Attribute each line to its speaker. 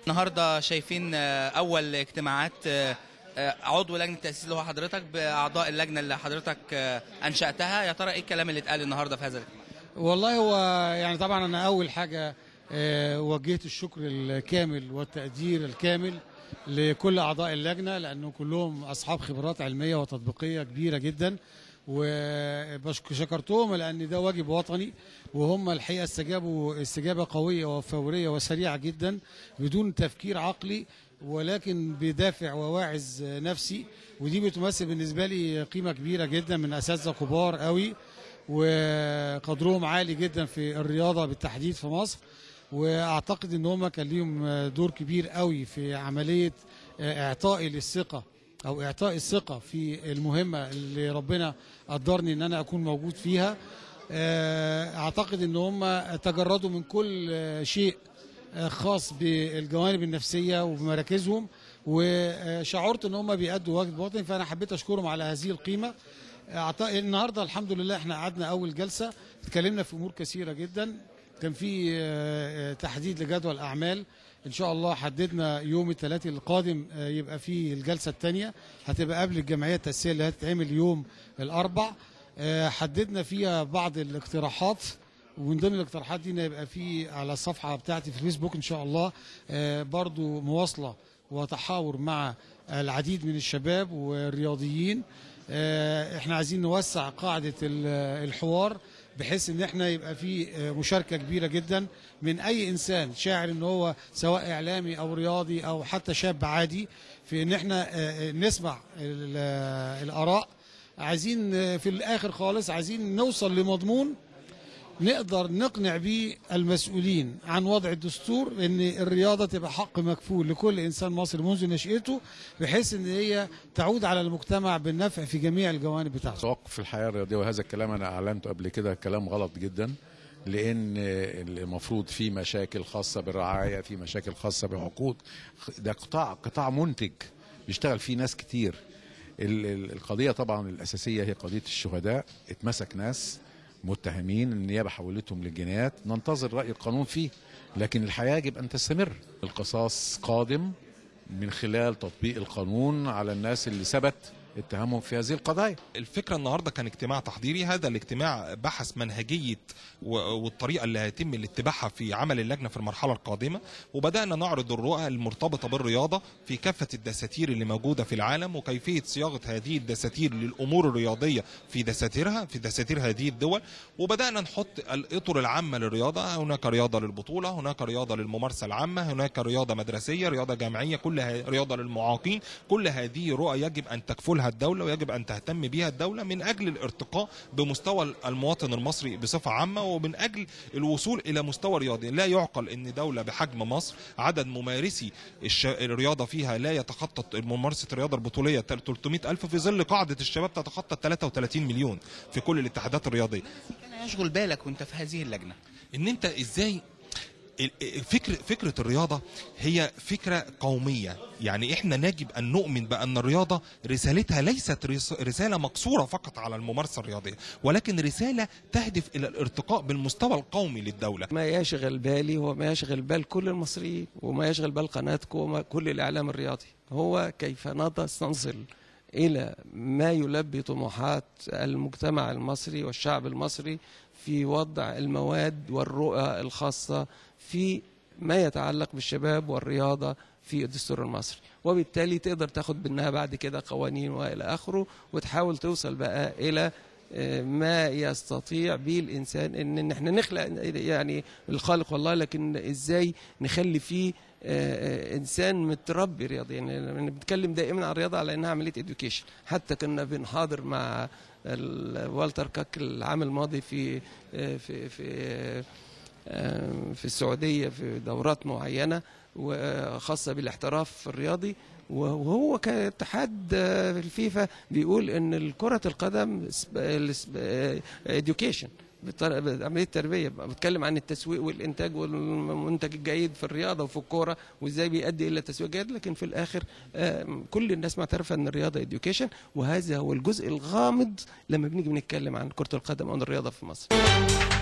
Speaker 1: النهارده شايفين آه، اول اجتماعات آه، آه، عضو لجنه التاسيس اللي هو حضرتك باعضاء اللجنه اللي حضرتك آه، انشاتها يا ترى ايه الكلام اللي اتقال النهارده في هذا الاجتماع؟
Speaker 2: والله هو يعني طبعا انا اول حاجه آه، وجهت الشكر الكامل والتقدير الكامل لكل اعضاء اللجنه لانه كلهم اصحاب خبرات علميه وتطبيقيه كبيره جدا وشكرتهم لان ده واجب وطني وهم الحقيقه استجابوا استجابه قويه وفوريه وسريعه جدا بدون تفكير عقلي ولكن بدافع وواعز نفسي ودي بتمثل بالنسبه لي قيمه كبيره جدا من اساتذه كبار قوي وقدرهم عالي جدا في الرياضه بالتحديد في مصر واعتقد ان هم كان ليهم دور كبير قوي في عمليه اعطائي للثقه او اعطاء الثقه في المهمه اللي ربنا قدرني ان انا اكون موجود فيها اعتقد ان هم تجردوا من كل شيء خاص بالجوانب النفسيه وبمراكزهم وشعرت ان هم بيأدوا واجب وطني فانا حبيت اشكرهم على هذه القيمه أعط- النهارده الحمد لله احنا قعدنا اول جلسه اتكلمنا في امور كثيره جدا كان في آه، آه، تحديد لجدول اعمال ان شاء الله حددنا يوم الثلاث القادم آه، يبقى في الجلسه الثانيه هتبقى قبل الجمعيه التاسيسيه اللي هتتعمل يوم الاربع آه، حددنا فيها بعض الاقتراحات ومن ضمن الاقتراحات دي إن يبقى في على الصفحه بتاعتي في الفيسبوك ان شاء الله آه، برضو مواصله وتحاور مع العديد من الشباب والرياضيين آه، احنا عايزين نوسع قاعده ال- الحوار بحيث ان احنا يبقى في آه، مشاركه كبيره جدا من اي انسان شاعر ان هو سواء اعلامي او رياضي او حتى شاب عادي في ان احنا آه، آه، نسمع ال- آه، الاراء عايزين آه، في الاخر خالص عايزين نوصل لمضمون نقدر نقنع بيه المسؤولين عن وضع الدستور ان الرياضه تبقى حق مكفول لكل انسان مصري منذ نشأته بحيث ان هي تعود على المجتمع بالنفع في جميع الجوانب بتاعته.
Speaker 3: توقف الحياه الرياضيه وهذا الكلام انا اعلنته قبل كده كلام غلط جدا لان المفروض في مشاكل خاصه بالرعايه في مشاكل خاصه بعقود ده قطاع قطاع منتج بيشتغل فيه ناس كتير ال- ال- القضيه طبعا الاساسيه هي قضيه الشهداء اتمسك ناس متهمين النيابه حولتهم للجنايات ننتظر راي القانون فيه لكن الحياه يجب ان تستمر القصاص قادم من خلال تطبيق القانون على الناس اللي ثبت اتهامهم في هذه القضايا
Speaker 4: الفكره النهارده كان اجتماع تحضيري هذا الاجتماع بحث منهجيه و- والطريقه اللي هيتم الاتباعها في عمل اللجنه في المرحله القادمه وبدانا نعرض الرؤى المرتبطه بالرياضه في كافه الدساتير اللي موجوده في العالم وكيفيه صياغه هذه الدساتير للامور الرياضيه في دساتيرها في دساتير هذه الدول وبدانا نحط الاطر العامه للرياضه هناك رياضه للبطوله هناك رياضه للممارسه العامه هناك رياضه مدرسيه رياضه جامعيه كل ه- رياضه للمعاقين كل هذه رؤى يجب ان تكفلها الدوله ويجب ان تهتم بها الدوله من اجل الارتقاء بمستوى المواطن المصري بصفه عامه ومن اجل الوصول الى مستوى رياضي لا يعقل ان دوله بحجم مصر عدد ممارسي الش... الرياضه فيها لا يتخطى ممارسه الرياضه البطوليه 300 الف في ظل قاعده الشباب تتخطى 33 مليون في كل الاتحادات الرياضيه
Speaker 1: كان يشغل بالك وانت في هذه اللجنه
Speaker 4: ان انت ازاي ال- ال- فكر فكره الرياضه هي فكره قوميه يعني احنا يجب ان نؤمن بان الرياضه رسالتها ليست رس- رساله مقصوره فقط على الممارسه الرياضيه ولكن رساله تهدف الى الارتقاء بالمستوى القومي للدوله
Speaker 5: ما يشغل بالي هو ما يشغل بال كل المصريين وما يشغل بال قناتكم وما كل الإعلام الرياضي هو كيف نستنصل إلى ما يلبي طموحات المجتمع المصري والشعب المصري في وضع المواد والرؤى الخاصة في ما يتعلق بالشباب والرياضة في الدستور المصري وبالتالي تقدر تاخد منها بعد كده قوانين والى اخره وتحاول توصل بقى الى آه، ما يستطيع به الانسان ان إن احنا نخلق يعني الخالق والله لكن ازاي نخلي فيه آه، آه، انسان متربي رياضي يعني أنا بنتكلم دائما عن الرياضه على انها عمليه اديوكيشن حتى كنا بنحاضر مع ال- والتر كاك العام الماضي في آه، في في آه، آه، في السعوديه في دورات معينه وخاصه بالاحتراف الرياضي وهو كاتحاد آه، في الفيفا بيقول ان كره القدم اديوكيشن عمليه تربيه بتكلم عن التسويق والانتاج والمنتج الجيد في الرياضه وفي الكوره وازاي بيؤدي الى تسويق جيد لكن في الاخر آه، كل الناس معترفه ان الرياضه اديوكيشن وهذا هو الجزء الغامض لما بنيجي بنتكلم عن كره القدم او الرياضه في مصر